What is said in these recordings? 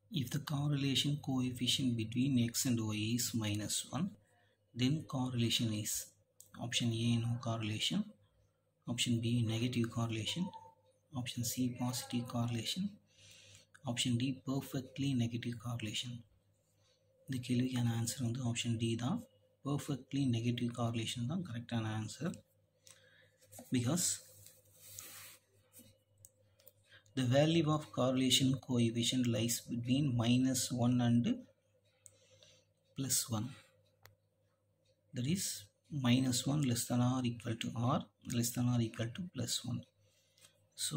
If the correlation coefficient between x and y is minus 1, then correlation is option A no correlation, option B negative correlation, option C positive correlation, option D perfectly negative correlation. இந்த கேள்விக்கான answer வந்து option D தான் perfectly negative correlation தான் கரெக்டான answer because the value of correlation coefficient lies between minus 1 and plus 1 that is minus 1 less than or equal to r less than or equal to plus 1 so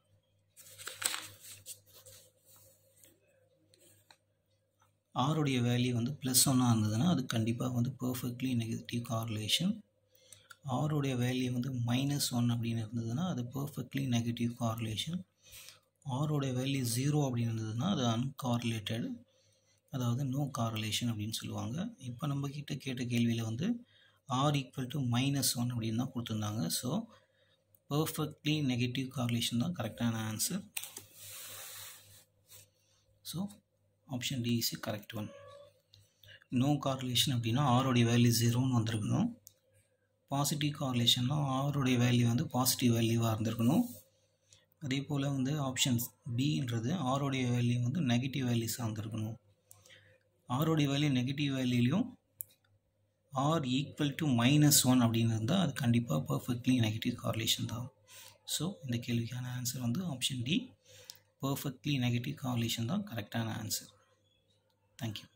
ஆருடைய value வந்து plus ஒன்னாக இருந்ததுன்னா அது கண்டிப்பாக வந்து perfectly negative correlation ஆருடைய value வந்து minus one அப்படின்னு இருந்ததுன்னா அது பர்ஃபெக்ட்லி நெகட்டிவ் கார்லேஷன் ஆரோட வேல்யூ ஜீரோ அப்படின்னு இருந்ததுன்னா அது அன்கார்லேட்டட் அதாவது நோ கார்லேஷன் அப்படின்னு சொல்லுவாங்க இப்போ நம்ம கிட்ட கேட்ட கேள்வியில் வந்து R equal to minus one அப்படின்னு தான் கொடுத்துருந்தாங்க ஸோ பர்ஃபெக்ட்லி நெகட்டிவ் கார்லேஷன் தான் கரெக்டான answer so option D is correct one no correlation அப்படின்னா ஆரோடைய வேல்யூ ஜீரோன்னு வந்திருக்கணும் பாசிட்டிவ் கார்லேஷன்னா ஆரோடைய வேல்யூ வந்து பாசிட்டிவ் வேல்யூவாக இருந்திருக்கணும் அதே போல் வந்து ஆப்ஷன்ஸ் பின்றது ஆரோடைய வேல்யூ வந்து நெகட்டிவ் வேல்யூஸாக வந்திருக்கணும் ஆரோடைய வேல்யூ நெகட்டிவ் வேல்யூலையும் R equal to minus one அப்படின்னு இருந்தால் அது கண்டிப்பாக பர்ஃபெக்ட்லி நெகட்டிவ் கார்லேஷன் தான் ஸோ இந்த கேள்விக்கான ஆன்சர் வந்து option D perfectly negative correlation தான் கரெக்டான ஆன்சர் தேங்க்யூ